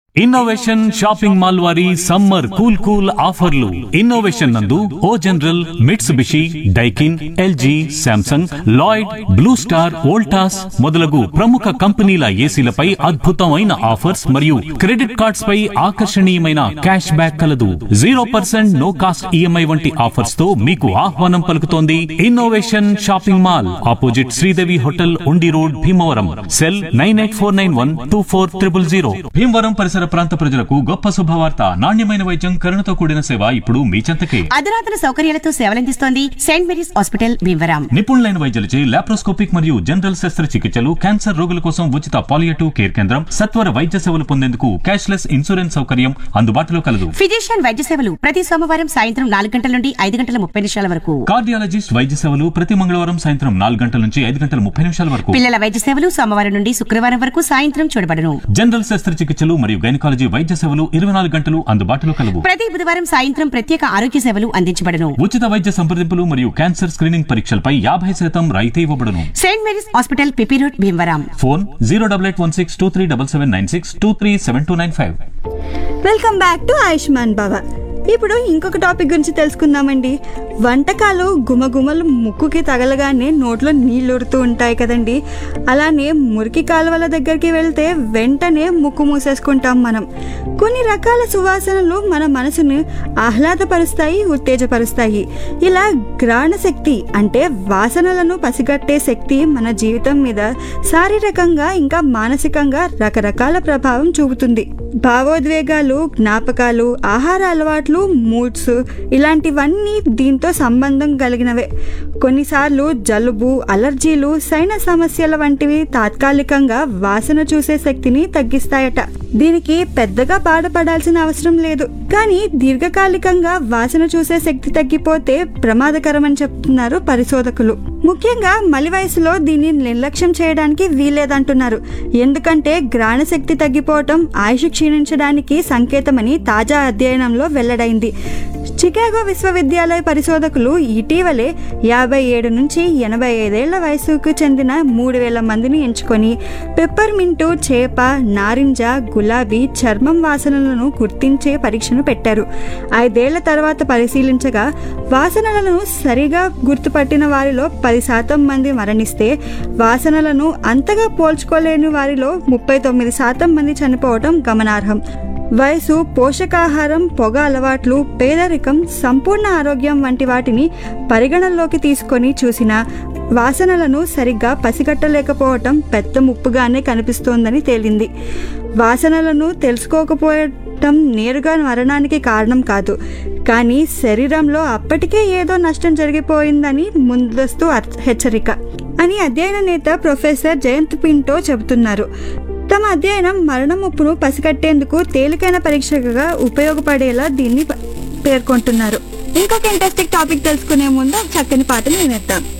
innovation shopping mall వారి summer cool cool ఆఫర్లు innovation నందు O general Mitsubishi Daikin LG Samsung Lloyd blue star Voltas మొదలగు ప్రముఖ కంపెనీల ఏసీలపై అద్భుతమైన ఆఫర్స్ మరియు క్రెడిట్ కార్డ్స్ పై ఆకర్షణీయమైన క్యాష్ బ్యాక్ కలదు zero percent no cost EMI వంటి ఆఫర్స్ తో మీకు ఆహ్వానం పలుకుతోంది innovation shopping mall opposite Sridevi hotel Undi road Bhimavaram cell nine eight four nine one two four triple zero Bhimavaram పరిసర ప్రాంత ప్రజలకు గొప్ప శుభవార్త నాణ్యమైన వైద్యం కరుణతో కూడిన సేవ ఇప్పుడు మీ చెంతకే అధునాతన సౌకర్యాలతో సేవలందిస్తోంది సెయింట్ మేరీస్ హాస్పిటల్ భీమవరం నిపుణులైన వైద్యులచే లాప్రోస్కోపిక్ మరియు జనరల్ శస్త్రచికిత్సలు క్యాన్సర్ రోగుల కోసం ఉచిత పాలియేటివ్ కేర్ కేంద్రం సత్వర వైద్య సేవలు పొందేందుకు క్యాష్లెస్ ఇన్సూరెన్స్ సౌకర్యం అందుబాటులో కలదు ఫిజిషియన్ వైద్య సేవలు ప్రతి సోమవారం సాయంత్రం నాలుగు గంటల నుండి ఐదు గంటల ముప్పై నిమిషాల వరకు కార్డియాలజిస్ట్ వైద్య సేవలు ప్రతి మంగళవారం సాయంత్రం నాలుగు గంటల నుంచి ఐదు గంటల ముప్పై నిమిషాల వరకు పిల్లల వైద్య సేవలు సోమవారం నుండి శుక్రవారం వరకు సాయంత్రం చూడబడను జనరల్ శస్త్రచికిత్సలు మరియు గైనకాలజీ వైద్య సేవలు ఇరవై నాలుగు గంటలు అందుబాటులో కలవు ప్రతి బుధవారం సాయంత్రం ప్రత్యేక ఆరోగ్య సేవలు అందించబడను ఉచిత వైద్య సంప్రదింపులు మరియు క్యాన్సర్ స్క్రీనింగ్ పరీక్షలపై యాభై శాతం రాయితీ ఇవ్వబడును saint Mary's hospital P P road Bhimavaram phone zero double eight one six two three double seven nine six two three seven two nine five welcome back to Ayushman Baba ఇప్పుడు ఇంకొక టాపిక్ గురించి తెలుసుకుందామండి వంటకాలు గుమగుమలు ముక్కుకి తగలగానే నోట్లో నీళ్ళు ఊరుతూ ఉంటాయి కదండి అలానే మురికి కాలువల దగ్గరికి వెళ్తే వెంటనే ముక్కు మూసేసుకుంటాం మనం కొన్ని రకాల సువాసనలు మన మనసును ఆహ్లాదపరుస్తాయి ఉత్తేజపరుస్తాయి ఇలా గ్రాణ శక్తి అంటే వాసనలను పసిగట్టే శక్తి మన జీవితం మీద శారీరకంగా ఇంకా మానసికంగా రకరకాల ప్రభావం చూపుతుంది భావోద్వేగాలు జ్ఞాపకాలు ఆహార అలవాట్లు మూడ్స్ ఇలాంటివన్నీ దీంతో సంబంధం కలిగినవే కొన్నిసార్లు జలుబు అలర్జీలు సైన సమస్యల వంటివి తాత్కాలికంగా వాసన చూసే శక్తిని తగ్గిస్తాయట దీనికి పెద్దగా బాధపడాల్సిన అవసరం లేదు కానీ దీర్ఘకాలికంగా వాసన చూసే శక్తి తగ్గిపోతే ప్రమాదకరమని చెప్తున్నారు పరిశోధకులు ముఖ్యంగా మలి వయసులో దీన్ని నిర్లక్ష్యం చేయడానికి వీలేదంటున్నారు ఎందుకంటే గ్రాణ శక్తి తగ్గిపోవటం ఆయుష్ క్షీణించడానికి సంకేతమని తాజా అధ్యయనంలో వెల్లడైంది చికాగో విశ్వవిద్యాలయ పరిశోధకులు ఇటీవలే యాభై ఏడు నుంచి ఎనభై ఐదేళ్ల వయసుకు చెందిన మూడు వేల మందిని ఎంచుకొని పెప్పర్మింటు చేప నారింజ గులాబీ చర్మం వాసనలను గుర్తించే పరీక్షను పెట్టారు ఐదేళ్ల తర్వాత పరిశీలించగా వాసనలను సరిగా గుర్తుపట్టిన వారిలో పది శాతం మంది మరణిస్తే వాసనలను అంతగా పోల్చుకోలేని వారిలో ముప్పై తొమ్మిది శాతం మంది చనిపోవటం గమనార్హం వయసు పోషకాహారం పొగ అలవాట్లు పేదరికం సంపూర్ణ ఆరోగ్యం వంటి వాటిని పరిగణనలోకి తీసుకొని చూసిన వాసనలను సరిగ్గా పసిగట్టలేకపోవటం పెద్ద ముప్పుగానే కనిపిస్తోందని తేలింది వాసనలను తెలుసుకోకపోవటం నేరుగా మరణానికి కారణం కాదు కానీ శరీరంలో అప్పటికే ఏదో నష్టం జరిగిపోయిందని ముందస్తు అర్- హెచ్చరిక అని అధ్యయన నేత ప్రొఫెసర్ జయంత్ పింటో చెబుతున్నారు తమ అధ్యయనం మరణ ముప్పును పసిగట్టేందుకు తేలికైన పరీక్షగా ఉపయోగపడేలా దీన్ని ప- పేర్కొంటున్నారు ఇంకొక ఇంట్రెస్టింగ్ టాపిక్ తెలుసుకునే ముందు ఒక చక్కని పాటను వినేద్దాం